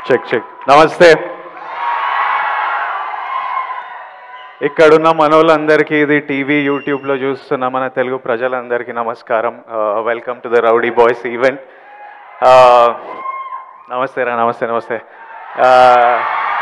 check check నమస్తే ఇక్కడున్న మనోళ్ళందరికీ ఇది టీవీ యూట్యూబ్లో చూస్తున్న మన తెలుగు ప్రజలందరికీ నమస్కారం welcome to the Rowdy Boys event నమస్తే రా నమస్తే నమస్తే Uh,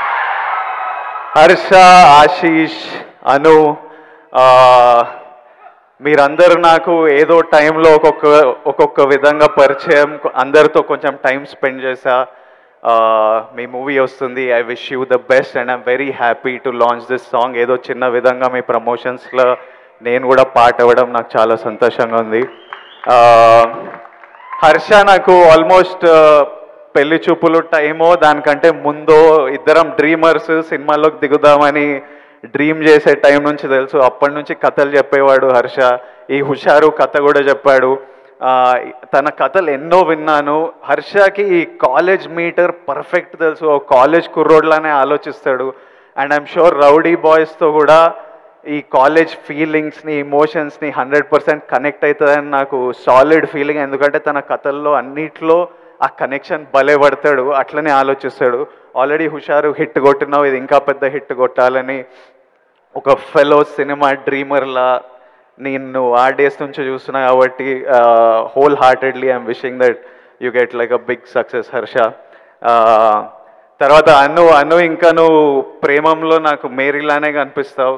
హర్ష ఆశీష్ అను uh, మీరందరూ నాకు ఏదో టైంలో ఒక్కొక్క ఒక్కొక్క విధంగా పరిచయం అందరితో కొంచెం టైం స్పెండ్ చేసా ఆ, మీ మూవీ వస్తుంది I wish you the best and I'm very happy to launch this song ఏదో చిన్న విధంగా మీ ప్రమోషన్స్లో నేను కూడా పాట అవ్వడం నాకు చాలా సంతోషంగా ఉంది ఆ, హర్ష నాకు ఆల్మోస్ట్ పెళ్లి చూపులు టైమో దానికంటే ముందో ఇద్దరం డ్రీమర్స్ సినిమాల్లోకి దిగుదామని డ్రీమ్ చేసే టైం నుంచి తెలుసు అప్పటి నుంచి కథలు చెప్పేవాడు హర్ష ఈ హుషారు కథ కూడా చెప్పాడు ఆ, తన కథలు ఎన్నో విన్నాను హర్షకి ఈ కాలేజ్ మీటర్ పర్ఫెక్ట్ తెలుసు ఓ కాలేజ్ కుర్రోడ్లానే ఆలోచిస్తాడు అండ్ ఐఎమ్ షూర్ రౌడీ బాయ్స్తో కూడా ఈ కాలేజ్ ఫీలింగ్స్ని ఇమోషన్స్ని హండ్రెడ్ పర్సెంట్ కనెక్ట్ అవుతుందని నాకు సాలిడ్ ఫీలింగ్ ఎందుకంటే తన కథల్లో అన్నిట్లో ఆ కనెక్షన్ భలే పడతాడు అట్లనే ఆలోచిస్తాడు ఆల్రెడీ హుషారు హిట్ కొట్టినావు ఇది ఇంకా పెద్ద హిట్ కొట్టాలని ఒక ఫెలో సినిమా డ్రీమర్లా నేను ఆ డేస్ నుంచి చూస్తున్నా కాబట్టి wholeheartedly I'm wishing that you get like a big success Harsha తర్వాత అను అను ఇంకా నువ్వు ప్రేమంలో నాకు మేరీలానే కనిపిస్తావు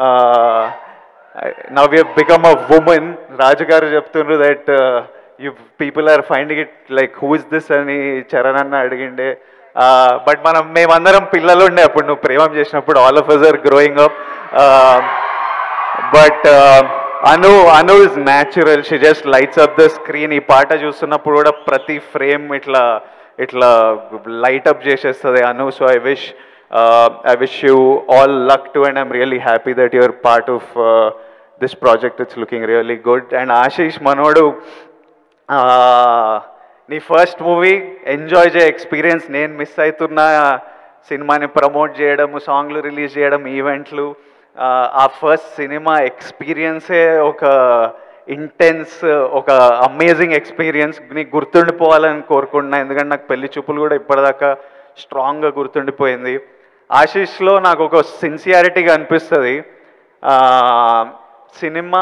now you become a woman Raju గారు చెప్తుండ్రు that you people are finding it like who is this అని చరణ్ అన్న అడిగిండే బట్ మనం మేమందరం పిల్లలు ఉండే అప్పుడు నువ్వు ప్రేమం చేసినప్పుడు all of us are growing up but Anu Anu is natural she just lights up the screen ఈ పాట చూస్తున్నప్పుడు కూడా ప్రతి ఫ్రేమ్ ఇట్లా ఇట్లా లైట్ అప్ చేసేస్తుంది Anu so I wish I wish you all luck to and I'm really happy that your part of this project it's looking really good and Ashish మనోడు ఆ, నీ ఫస్ట్ మూవీ ఎంజాయ్ చేయ ఎక్స్పీరియన్స్ నేను miss అవుతున్న సినిమాని promote చేయడం సాంగ్లు రిలీజ్ చేయడం ఈవెంట్లు ఆ, ఆ ఫస్ట్ సినిమా ఎక్స్పీరియన్సే ఒక ఇంటెన్స్ ఒక అమేజింగ్ ఎక్స్పీరియన్స్ నీకు గుర్తుండిపోవాలని కోరుకుంటున్నా ఎందుకంటే నాకు పెళ్లి చూపులు కూడా ఇప్పటిదాకా స్ట్రాంగ్గా గుర్తుండిపోయింది ఆశీష్లో నాకు ఒక సిన్సియారిటీగా అనిపిస్తుంది ఆ, సినిమా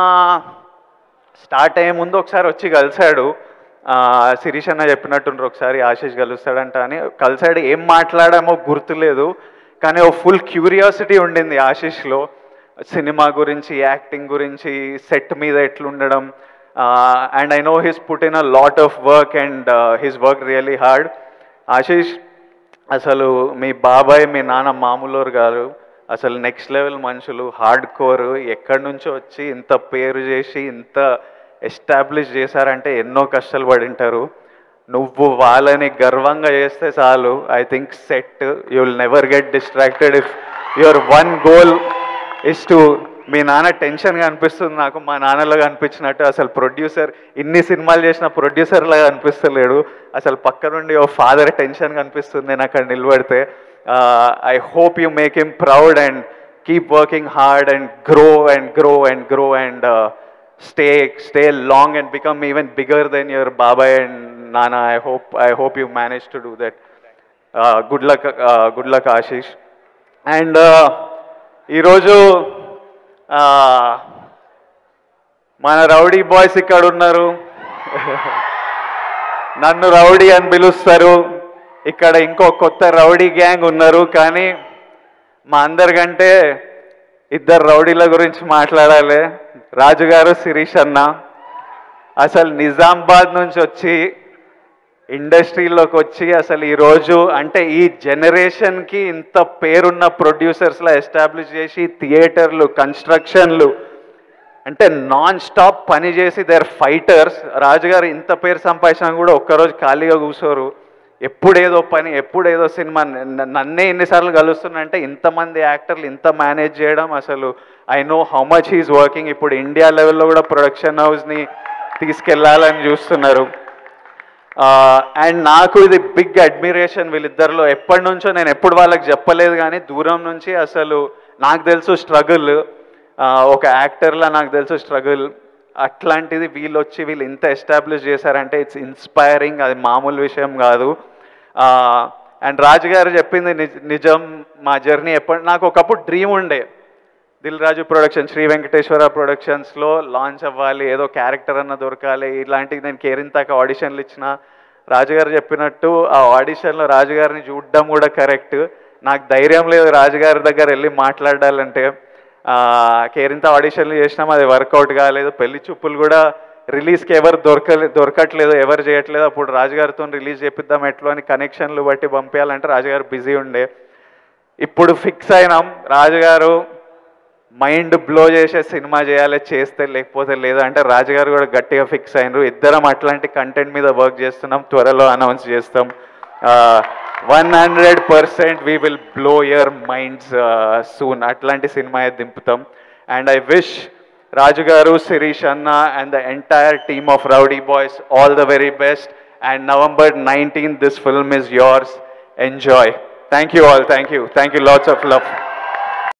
స్టార్ట్ అయ్యే ముందు ఒకసారి వచ్చి కలిశాడు ఆ, శిరీష్ అన్న చెప్పినట్టుండ్రు ఒకసారి ఆశీష్ కలుస్తాడంట అని కలిశాడు ఏం మాట్లాడామో గుర్తులేదు కానీ ఓ ఫుల్ క్యూరియాసిటీ ఉండింది ఆశీష్లో సినిమా గురించి యాక్టింగ్ గురించి సెట్ మీద ఎట్లుండడం and I know his put in a lot of work and his work really hard Ashish అసలు మీ బాబాయ్ మీ నాన్న మామూలు గారు అసలు నెక్స్ట్ లెవెల్ మనుషులు హార్డ్ కోర్ ఎక్కడి నుంచో వచ్చి ఇంత పేరు చేసి ఇంత ఎస్టాబ్లిష్ చేశారంటే ఎన్నో కష్టాలు పడింటారు నువ్వు వాళ్ళని గర్వంగా చేస్తే చాలు I think set you will never get distracted if your one goal is to మీ నాన్న టెన్షన్గా అనిపిస్తుంది నాకు మా నాన్నలాగా అనిపించినట్టు అసలు ప్రొడ్యూసర్ ఇన్ని సినిమాలు చేసిన ప్రొడ్యూసర్ లాగా అనిపిస్తలేడు అసలు పక్క నుండి ఓ ఫాదర్ టెన్షన్గా అనిపిస్తుంది నేను అక్కడ నిలబడితే I hope you make him proud and keep working hard and grow and grow and grow and stay stay long and become even bigger then your బాబాయ్ అండ్ నానా I hope I hope you manage to do that good luck good luck Ashish and ఈరోజు ఆ, మన rowdy boys ఇక్కడ ఉన్నారు నన్ను rowdy అని పిలుస్తారు ఇక్కడ ఇంకో కొత్త రౌడీ గ్యాంగ్ ఉన్నారు కానీ మా అందరికంటే ఇద్దరు రౌడీల గురించి మాట్లాడాలి రాజుగారు శిరీష్ అన్న అసలు నిజామాబాద్ నుంచి వచ్చి ఇండస్ట్రీలోకి వచ్చి అసలు ఈరోజు అంటే ఈ జనరేషన్కి ఇంత పేరున్న ప్రొడ్యూసర్స్లా ఎస్టాబ్లిష్ చేసి థియేటర్లు కన్స్ట్రక్షన్లు అంటే నాన్ స్టాప్ పని చేసి దేర్ ఫైటర్స్ రాజుగారు ఇంత పేరు సంపాదించినా కూడా ఒక్కరోజు ఖాళీగా కూర్చోరు ఎప్పుడేదో పని ఎప్పుడేదో సినిమా న- నన్నే ఎన్నిసార్లు కలుస్తున్నా అంటే ఇంతమంది యాక్టర్లు ఇంత మేనేజ్ చేయడం అసలు I know how much is working ఇప్పుడు ఇండియా లెవెల్లో కూడా ప్రొడక్షన్ హౌస్ని తీసుకెళ్లాలని చూస్తున్నారు అండ్ నాకు ఇది బిగ్ అడ్మిరేషన్ వీళ్ళిద్దరిలో ఎప్పటి నుంచో నేను ఎప్పుడు వాళ్ళకి చెప్పలేదు కానీ దూరం నుంచి అసలు నాకు తెలుసు స్ట్రగుల్ ఒక యాక్టర్లా నాకు తెలుసు స్ట్రగుల్ అట్లాంటిది వీళ్ళు వచ్చి వీళ్ళు ఇంత ఎస్టాబ్లిష్ చేశారంటే ఇట్స్ ఇన్స్పైరింగ్ అది మామూలు విషయం కాదు అండ్ రాజు గారు చెప్పింది నిజ- నిజం మా జర్నీ ఎప్పటి నాకు ఒకప్పుడు డ్రీమ్ ఉండే దిల్ రాజు ప్రొడక్షన్ శ్రీ వెంకటేశ్వర ప్రొడక్షన్స్లో లాంచ్ అవ్వాలి ఏదో క్యారెక్టర్ అన్న దొరకాలి ఇలాంటివి నేను కేరింతాక ఆడిషన్లు ఇచ్చిన రాజుగారు చెప్పినట్టు ఆ ఆడిషన్లో రాజుగారిని చూడడం కూడా కరెక్ట్ నాకు ధైర్యం లేదు రాజుగారి దగ్గర వెళ్ళి మాట్లాడాలంటే ఆ, కేరింత ఆడిషన్లు చేసినాం అది వర్కౌట్ కాలేదు పెళ్లి చూపులు కూడా రిలీజ్కి ఎవరు దొరకలే దొరకట్లేదు ఎవరు చేయట్లేదు అప్పుడు రాజుగారితో రిలీజ్ చేపిద్దాం ఎట్లా అని కనెక్షన్లు బట్టి పంపించాలంటే రాజుగారు బిజీ ఉండే ఇప్పుడు ఫిక్స్ అయినాం రాజుగారు మైండ్ బ్లో చేసే సినిమా చేయాలి చేస్తే లేకపోతే లేదు అంటే రాజుగారు కూడా గట్టిగా ఫిక్స్ అయినరు ఇద్దరం అట్లాంటి కంటెంట్ మీద వర్క్ చేస్తున్నాం త్వరలో అనౌన్స్ చేస్తాం one hundred percent we will blow your minds soon అట్లాంటి సినిమా దింపుతాం అండ్ ఐ విష్ రాజు గారు శిరీష్ అన్న and the entire team of Rowdy Boys all the very best and November nineteen this film is yours enjoy thank you all thank you thank you lots of love